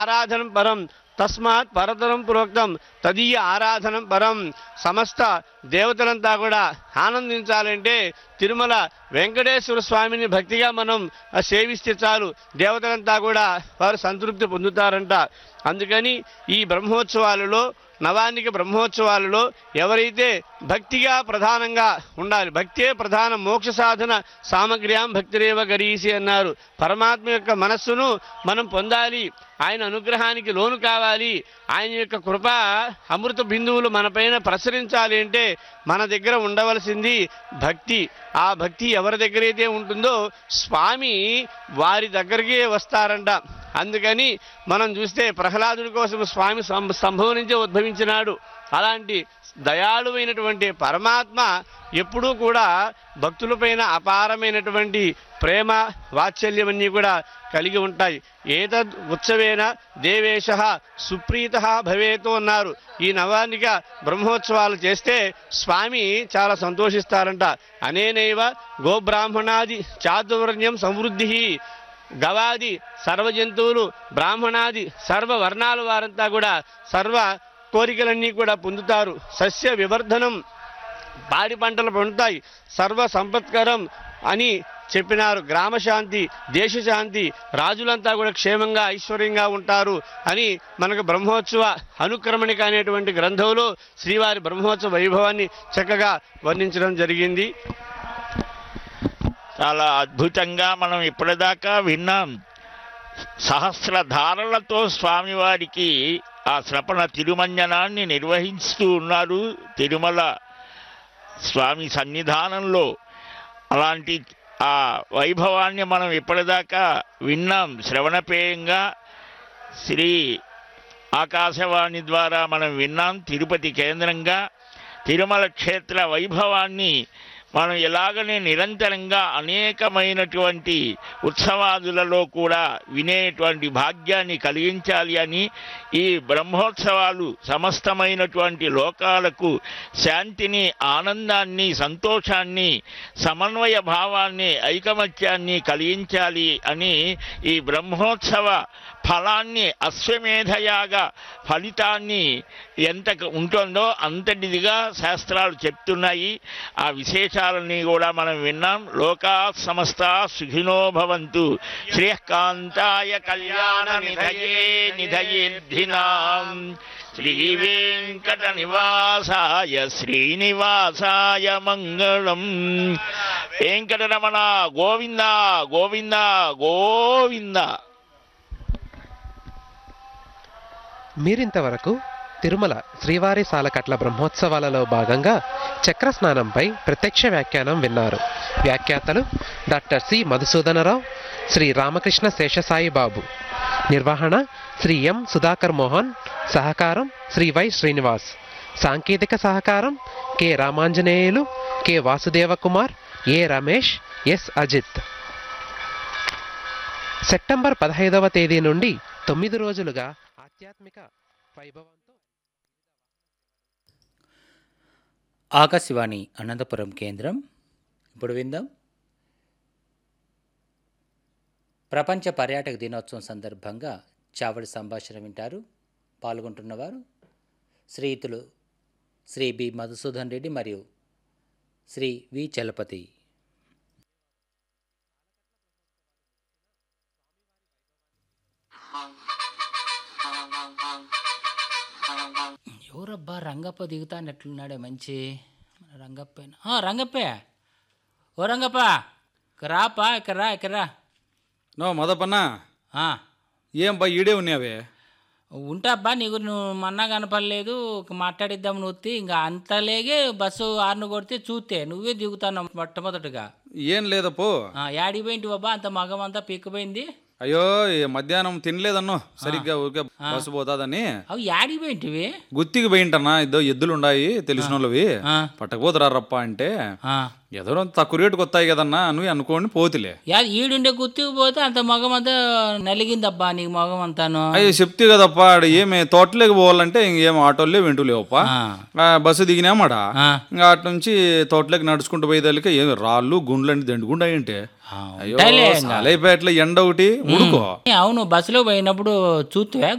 ఆరాధనం పరం తస్మాత్ పరతరం ప్రోక్తం తదీయ ఆరాధనం పరం సమస్త దేవతలంతా కూడా ఆనందించాలంటే తిరుమల వెంకటేశ్వర స్వామిని భక్తిగా మనం ఆ, సేవిస్తే చాలు దేవతలంతా కూడా వారు సంతృప్తి పొందుతారంట అందుకని ఈ బ్రహ్మోత్సవాలలో నవాన్నిక బ్రహ్మోత్సవాలలో ఎవరైతే భక్తిగా ప్రధానంగా ఉండాలి భక్తే ప్రధాన మోక్ష సాధన సామగ్ర్యాం భక్తిరేవ గరీసి అన్నారు పరమాత్మ యొక్క మనస్సును మనం పొందాలి ఆయన అనుగ్రహానికి లోను కావాలి ఆయన యొక్క కృప అమృత బిందువులు మనపైన ప్రసరించాలి అంటే మన దగ్గర ఉండవలసింది భక్తి ఆ భక్తి ఎవరి దగ్గరైతే ఉంటుందో స్వామి వారి దగ్గరికి వస్తారంట అందుకని మనం చూస్తే ప్రహ్లాదుడి కోసం స్వామి సం- సంభవం నుంచే ఉద్భవించినాడు అలాంటి దయాళువైనటువంటి పరమాత్మ ఎప్పుడూ కూడా భక్తులపైన అపారమైనటువంటి ప్రేమ వాత్సల్యమన్నీ కూడా కలిగి ఉంటాయి ఏతద్ ఉత్సవేన దేవేశ సుప్రీత భవేతో అన్నారు ఈ నవానిక బ్రహ్మోత్సవాలు చేస్తే స్వామి చాలా సంతోషిస్తారంట అనేనైవ గోబ్రాహ్మణాది చాతుర్వర్ణ్యం సమృద్ధి గవాది సర్వ జంతువులు బ్రాహ్మణాది సర్వ వర్ణాల వారంతా కూడా సర్వ కోరికలన్నీ కూడా పొందుతారు సస్య వివర్ధనం పాడి పంటలు పొందుతాయి సర్వ సంపత్కరం అని చెప్పినారు గ్రామశాంతి దేశశాంతి రాజులంతా కూడా క్షేమంగా ఐశ్వర్యంగా ఉంటారు అని మనకు బ్రహ్మోత్సవ అనుక్రమణిక అనేటువంటి గ్రంథంలో శ్రీవారి బ్రహ్మోత్సవ వైభవాన్ని చక్కగా వర్ణించడం జరిగింది చాలా అద్భుతంగా మనం ఇప్పటిదాకా విన్నాం సహస్రధారలతో స్వామివారికి ఆ శ్రపణ తిరుమంజనాన్ని నిర్వహిస్తూ ఉన్నారు తిరుమల స్వామి సన్నిధానంలో అలాంటి ఆ వైభవాన్ని మనం ఇప్పటిదాకా విన్నాం శ్రవణపేయంగా శ్రీ ఆకాశవాణి ద్వారా మనం విన్నాం తిరుపతి కేంద్రంగా తిరుమల క్షేత్ర వైభవాన్ని మనం ఎలాగనే నిరంతరంగా అనేకమైనటువంటి ఉత్సవాదులలో కూడా వినేటువంటి భాగ్యాన్ని కలిగించాలి అని ఈ బ్రహ్మోత్సవాలు సమస్తమైనటువంటి లోకాలకు శాంతిని ఆనందాన్ని సంతోషాన్ని సమన్వయ భావాన్ని ఐకమత్యాన్ని కలిగించాలి అని ఈ బ్రహ్మోత్సవ ఫలాన్ని అశ్వమేధయాగ ఫలితాన్ని ఎంత ఉంటుందో అంతటిదిగా శాస్త్రాలు చెప్తున్నాయి ఆ విశేషాలని కూడా మనం విన్నాం లోకా సమస్త సుఖినో భవంతు శ్రేయకాంతాయ కళ్యాణ నిధయే నిధయేద్ధినాం శ్రీ వెంకట నివాసాయ శ్రీనివాసాయ మంగళం వెంకటరమణ గోవింద గోవింద గోవింద మీరింతవరకు తిరుమల శ్రీవారి సాలకట్ల బ్రహ్మోత్సవాలలో భాగంగా చక్ర స్నానంపై ప్రత్యక్ష వ్యాఖ్యానం విన్నారు వ్యాఖ్యాతలు డాక్టర్ సి మధుసూదనరావు శ్రీ రామకృష్ణ శేషసాయి బాబు నిర్వహణ శ్రీ ఎం సుధాకర్ మోహన్ సహకారం శ్రీ వై శ్రీనివాస్ సాంకేతిక సహకారం K Ramanjaneyulu K Vasudeva Kumar A Ramesh S Ajith September పదహైదవ తేదీ నుండి తొమ్మిది రోజులుగా ఆధ్యాత్మిక వైభవంతో ఆకాశవాణి అనంతపురం కేంద్రం ఇప్పుడు విందాం ప్రపంచ పర్యాటక దినోత్సవం సందర్భంగా చావడి సంభాషణ వింటారు పాల్గొంటున్నవారు శ్రీయుతులు శ్రీ బి మధుసూదన్ రెడ్డి మరియు శ్రీ వి చలపతి ఎవరబ్బా రంగప్ప దిగుతానట్లున్నాడే మంచి మన రంగప్పేనా ఆ, రంగప్పే ఓ రంగప్ప ఇక్కడ రాపా ఇక్కడ రా ఇక్కడ రా నో మొదపన్న ఆ, ఏం బా ఈడే ఉన్నావే ఉంటాబ్బా నీకు నువ్వు మన్నా కనపడలేదు మాట్లాడిద్దాం నువ్వు ఇంకా అంతలేగే బస్సు ఆరును కొడితే చూస్తే నువ్వే దిగుతాను మొట్టమొదటిగా ఏం లేదపో ఆ, యాడికి పోయింటి బాబా అంత మగం అంతా పీక్కపోయింది అయ్యో ఈ మధ్యాహ్నం తినలేదన్నో సరిగ్గా ఊరికే బస్సు పోతాదని అవి యాడికి పోయింటివి గుత్తికి పోయింటన్నా ఇద్దో ఎద్దులు ఉన్నాయి తెలిసిన వాళ్ళవి ఆ. పట్టకపోతురా రప్ప అంటే ఆ. ఏదో తక్కువ రేటుకి వస్తాయి కదన్నా నువ్వు అనుకోని పోతులే యా ఈడుండే గుర్తుకు పోతే అంత మగం అంతా నలిగిందబ్బా నీకు మగం అంతాను అయ్యో చెప్తే కదప్ప ఆడ ఏమి తోటలోకి పోవాలంటే ఇంకేం ఆటోలే వెంటూ లేవప్ప ఆ. ఆ, బస్సు దిగినామాడ ఆ. ఇంకా అటు నుంచి తోటలోకి నడుచుకుంటూ పోయేదానికి ఏమి రాళ్ళు గుండ్లు అంటే దండుకుండా ఏంటి అయ్యో ఉంటాయిలే ఇంకా. సాలైపేటలో ఎండ ఒకటి ఉడుకో అవును బస్సులో పోయినప్పుడు చూస్తే